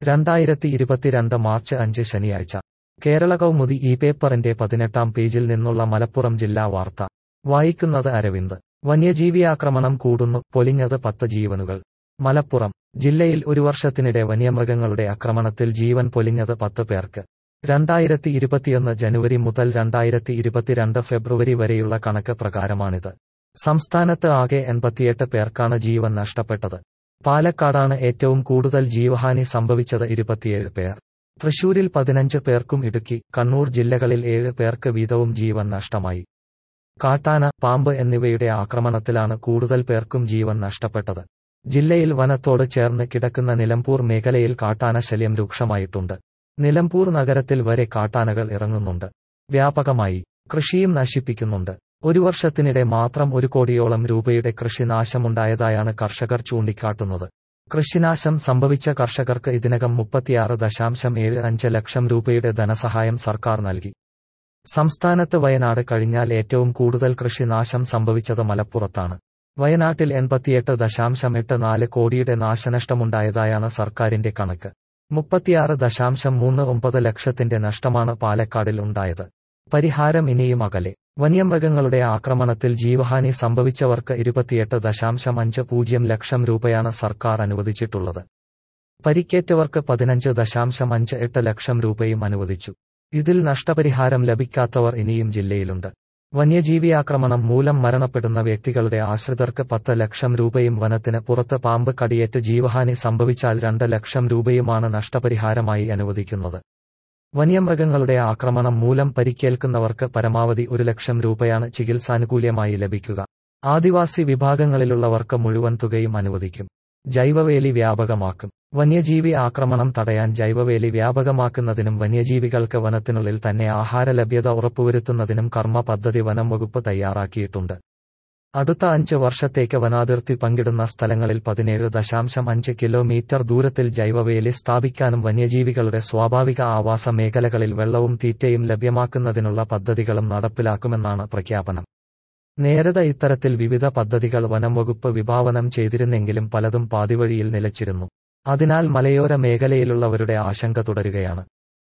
രണ്ടായിരത്തി ഇരുപത്തിരണ്ട് മാർച്ച് അഞ്ച് ശനിയാഴ്ച കേരള കൗമുദി ഈ പേപ്പറിന്റെ പതിനെട്ടാം പേജിൽ നിന്നുള്ള മലപ്പുറം ജില്ലാ വാർത്ത വായിക്കുന്നത് അരവിന്ദ് വന്യജീവിയാക്രമണം കൂടുന്നു പൊലിഞ്ഞത് പത്ത് ജീവനുകൾ മലപ്പുറം ജില്ലയിൽ ഒരു വർഷത്തിനിടെ വന്യമൃഗങ്ങളുടെ ആക്രമണത്തിൽ ജീവൻ പൊലിഞ്ഞത് പത്ത് പേർക്ക് രണ്ടായിരത്തി ഇരുപത്തിയൊന്ന് ജനുവരി മുതൽ രണ്ടായിരത്തി ഇരുപത്തിരണ്ട് ഫെബ്രുവരി വരെയുള്ള കണക്ക് പ്രകാരമാണിത് സംസ്ഥാനത്ത് ആകെ എൺപത്തിയെട്ട് പേർക്കാണ് ജീവൻ നഷ്ടപ്പെട്ടത് പാലക്കാടാണ് ഏറ്റവും കൂടുതൽ ജീവഹാനി സംഭവിച്ചത് ഇരുപത്തിയേഴ് പേർ തൃശൂരിൽ പതിനഞ്ച് പേർക്കും ഇടുക്കി കണ്ണൂർ ജില്ലകളിൽ ഏഴ് പേർക്ക് വീതവും ജീവൻ നഷ്ടമായി കാട്ടാന പാമ്പ് എന്നിവയുടെ ആക്രമണത്തിലാണ് കൂടുതൽ പേർക്കും ജീവൻ നഷ്ടപ്പെട്ടത് ജില്ലയിൽ വനത്തോട് ചേർന്ന് കിടക്കുന്ന നിലമ്പൂർ മേഖലയിൽ കാട്ടാന ശല്യം രൂക്ഷമായിട്ടുണ്ട് നിലമ്പൂർ നഗരത്തിൽ വരെ കാട്ടാനകൾ ഇറങ്ങുന്നുണ്ട് വ്യാപകമായി കൃഷിയും നശിപ്പിക്കുന്നുണ്ട് ഒരു വർഷത്തിനിടെ മാത്രം ഒരു കോടിയോളം രൂപയുടെ കൃഷിനാശമുണ്ടായതായാണ് കർഷകർ ചൂണ്ടിക്കാട്ടുന്നത് കൃഷിനാശം സംഭവിച്ച കർഷകർക്ക് ഇതിനകം മുപ്പത്തിയാറ് ദശാംശം ഏഴ് അഞ്ച് ലക്ഷം രൂപയുടെ ധനസഹായം സർക്കാർ നൽകി സംസ്ഥാനത്ത് വയനാട് കഴിഞ്ഞാൽ ഏറ്റവും കൂടുതൽ കൃഷിനാശം സംഭവിച്ചത് മലപ്പുറത്താണ് വയനാട്ടിൽ എൺപത്തിയെട്ട് ദശാംശം എട്ട് നാല് കോടിയുടെ നാശനഷ്ടമുണ്ടായതായാണ് സർക്കാരിന്റെ കണക്ക് മുപ്പത്തിയാറ് ദശാംശം മൂന്ന് ഒമ്പത് ലക്ഷത്തിന്റെ നഷ്ടമാണ് പാലക്കാടിൽ ഉണ്ടായത് പരിഹാരം ഇനിയും അകലെ വന്യമൃഗങ്ങളുടെ ആക്രമണത്തിൽ ജീവഹാനി സംഭവിച്ചവർക്ക് ഇരുപത്തിയെട്ട് ദശാംശം അഞ്ച് പൂജ്യം ലക്ഷം രൂപയാണ് സർക്കാർ അനുവദിച്ചിട്ടുള്ളത് പരിക്കേറ്റവർക്ക് പതിനഞ്ച് ദശാംശം അഞ്ച് എട്ട് ലക്ഷം രൂപയും അനുവദിച്ചു ഇതിൽ നഷ്ടപരിഹാരം ലഭിക്കാത്തവർ ഇനിയും ജില്ലയിലുണ്ട് വന്യജീവിയാക്രമണം മൂലം മരണപ്പെടുന്ന വ്യക്തികളുടെ ആശ്രിതർക്ക് പത്ത് ലക്ഷം രൂപയും വനത്തിന് പുറത്ത് പാമ്പ് കടിയേറ്റ് ജീവഹാനി സംഭവിച്ചാൽ രണ്ട് ലക്ഷം രൂപയുമാണ് നഷ്ടപരിഹാരമായി അനുവദിക്കുന്നത് വന്യമൃഗങ്ങളുടെ ആക്രമണം മൂലം പരിക്കേൽക്കുന്നവർക്ക് പരമാവധി ഒരു ലക്ഷം രൂപയാണ് ചികിത്സാനുകൂല്യമായി ലഭിക്കുക ആദിവാസി വിഭാഗങ്ങളിലുള്ളവർക്ക് മുഴുവൻ തുകയും അനുവദിക്കും ജൈവവേലി വ്യാപകമാക്കും വന്യജീവി ആക്രമണം തടയാൻ ജൈവവേലി വ്യാപകമാക്കുന്നതിനും വന്യജീവികൾക്ക് വനത്തിനുള്ളിൽ തന്നെ ആഹാര ലഭ്യത ഉറപ്പുവരുത്തുന്നതിനും കർമ്മ പദ്ധതി വനം വകുപ്പ് തയ്യാറാക്കിയിട്ടുണ്ട് അടുത്ത അഞ്ച് വർഷത്തേക്ക് വനാതിർത്തി പങ്കിടുന്ന സ്ഥലങ്ങളിൽ പതിനേഴ് ദശാംശം അഞ്ച് കിലോമീറ്റർ ദൂരത്തിൽ ജൈവവേലി സ്ഥാപിക്കാനും വന്യജീവികളുടെ സ്വാഭാവിക ആവാസ മേഖലകളിൽ വെള്ളവും തീറ്റയും ലഭ്യമാക്കുന്നതിനുള്ള പദ്ധതികളും നടപ്പിലാക്കുമെന്നാണ് പ്രഖ്യാപനം നേരത്തെ ഇത്തരത്തിൽ വിവിധ പദ്ധതികൾ വനം വകുപ്പ് വിഭാവനം ചെയ്തിരുന്നെങ്കിലും പലതും പാതിവഴിയിൽ നിലച്ചിരുന്നു അതിനാൽ മലയോര മേഖലയിലുള്ളവരുടെ ആശങ്ക തുടരുകയാണ്